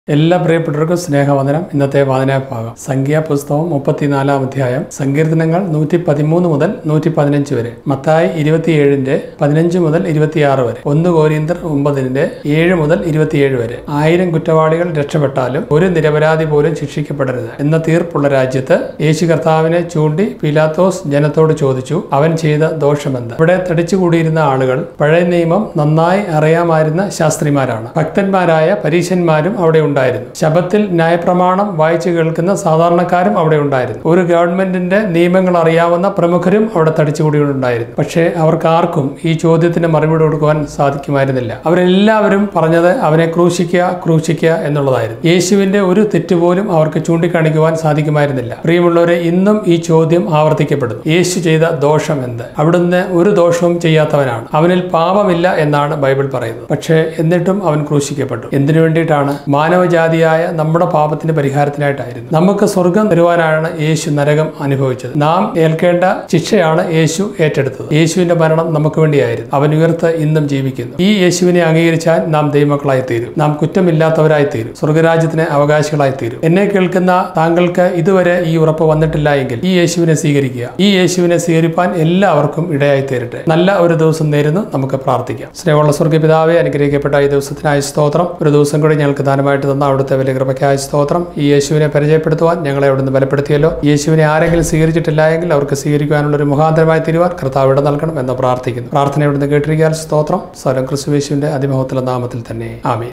എല്ലാ പ്രിയപ്പെട്ടവർക്കും സ്നേഹവന്ദനം ഇന്നത്തെ വായനാഭാഗം സംഖ്യാ പുസ്തകം മുപ്പത്തിനാലാം അധ്യായം സങ്കീർത്തനങ്ങൾ നൂറ്റി പതിമൂന്ന് മുതൽ നൂറ്റി പതിനഞ്ച് വരെ മത്തായി ഇരുപത്തിയേഴിന്റെ പതിനഞ്ച് മുതൽ ഇരുപത്തിയാറ് വരെ ഒന്ന് കോരിന്തർ ഒമ്പതിന്റെ ഏഴ് മുതൽ ഇരുപത്തിയേഴ് വരെ ആയിരം കുറ്റവാളികൾ രക്ഷപ്പെട്ടാലും ഒരു നിരപരാധി പോലും ശിക്ഷിക്കപ്പെടരുത് എന്ന തീർപ്പുള്ള രാജ്യത്ത് യേശു കർത്താവിനെ ചൂണ്ടി പിലാത്തോസ് ജനത്തോട് ചോദിച്ചു അവൻ ചെയ്ത ദോഷമെന്ത് ഇവിടെ തടിച്ചുകൂടിയിരുന്ന ആളുകൾ പഴയ നിയമം നന്നായി അറിയാമായിരുന്ന ശാസ്ത്രിമാരാണ് ഭക്തന്മാരായ പരീശന്മാരും അവിടെ ഉണ്ടായിരുന്നു ശബത്തിൽ ന്യായപ്രമാണം വായിച്ചു കേൾക്കുന്ന സാധാരണക്കാരും അവിടെ ഉണ്ടായിരുന്നു ഒരു ഗവൺമെന്റിന്റെ നിയമങ്ങൾ അറിയാവുന്ന പ്രമുഖരും അവിടെ തടിച്ചുകൂടിയുണ്ടായിരുന്നു പക്ഷേ അവർക്ക് ആർക്കും ഈ ചോദ്യത്തിന് മറുപടി കൊടുക്കുവാൻ സാധിക്കുമായിരുന്നില്ല അവരെല്ലാവരും പറഞ്ഞത് അവനെ ക്രൂശിക്കുക ക്രൂശിക്കുക എന്നുള്ളതായിരുന്നു യേശുവിന്റെ ഒരു തെറ്റുപോലും അവർക്ക് ചൂണ്ടിക്കാണിക്കുവാൻ സാധിക്കുമായിരുന്നില്ല പ്രിയമുള്ളവരെ ഇന്നും ഈ ചോദ്യം ആവർത്തിക്കപ്പെടുന്നു യേശു ചെയ്ത ദോഷം എന്ത് അവിടുന്ന് ഒരു ദോഷവും ചെയ്യാത്തവനാണ് അവനിൽ പാപമില്ല എന്നാണ് ബൈബിൾ പറയുന്നത് പക്ഷേ എന്നിട്ടും അവൻ ക്രൂശിക്കപ്പെട്ടു എന്തിനു വേണ്ടിയിട്ടാണ് മാനവജാതിയായ നമ്മുടെ പാപത്തിന്റെ പരിഹാരത്തിനായിട്ടായിരുന്നു നമുക്ക് സ്വർഗം തരുവാനാണ് യേശു നരകം അനുഭവിച്ചത് നാം ഏൽക്കേണ്ട ശിക്ഷയാണ് യേശു ഏറ്റെടുത്തത് യേശുവിന്റെ മരണം നമുക്ക് വേണ്ടിയായിരുന്നു അവൻ ഉയർത്ത് ഇന്നും ജീവിക്കുന്നു ഈ യേശുവിനെ അംഗീകരിച്ചാൽ നാം ദൈവമക്കളായി തീരും നാം കുറ്റമില്ലാത്തവരായി തീരും സ്വർഗരാജ്യത്തിന് അവകാശികളായി തീരും എന്നെ കേൾക്കുന്ന താങ്കൾക്ക് ഇതുവരെ ഈ ഉറപ്പ് വന്നിട്ടില്ല എങ്കിൽ ഈ യേശുവിനെ സ്വീകരിക്കുക ഈ യേശുവിനെ സ്വീകരിപ്പാൻ എല്ലാവർക്കും ഇടയായി തീരട്ടെ നല്ല ഒരു ദിവസം നേരുന്നു നമുക്ക് പ്രാർത്ഥിക്കാം സ്നേഹമുള്ള സ്വർഗ്ഗപിതാവെ അനുഗ്രഹിക്കപ്പെട്ട ഈ ദിവസത്തിനായ സ്തോത്രം ഒരു ദിവസം കൂടി ഞങ്ങൾക്ക് ദാനമായിട്ട് തന്ന അവിടുത്തെ വലിയ കൃപയ്ക്കായ സ്തോത്രം ഈ യേശുവിനെ പരിചയപ്പെടുത്തുവാൻ ഞങ്ങളെ അവിടുന്ന് ബലപ്പെടുത്തിയല്ലോ യേശുവിനെ ആരെങ്കിലും സ്വീകരിച്ചിട്ടില്ല എങ്കിൽ അവർക്ക് സ്വീകരിക്കുവാനുള്ള ഒരു മുഖാന്തരമായി തീരുവാൻ കർത്താവ് ഇട നൽകണം എന്ന് പ്രാർത്ഥിക്കുന്നു പ്രാർത്ഥന ഇവിടുന്ന് കേട്ടിരിക്കാൻ സ്തോത്രം സ്വരം ക്രിസ്തുവേശുവിന്റെ അതിമഹത്തിലെ നാമത്തിൽ തന്നെ ആമേ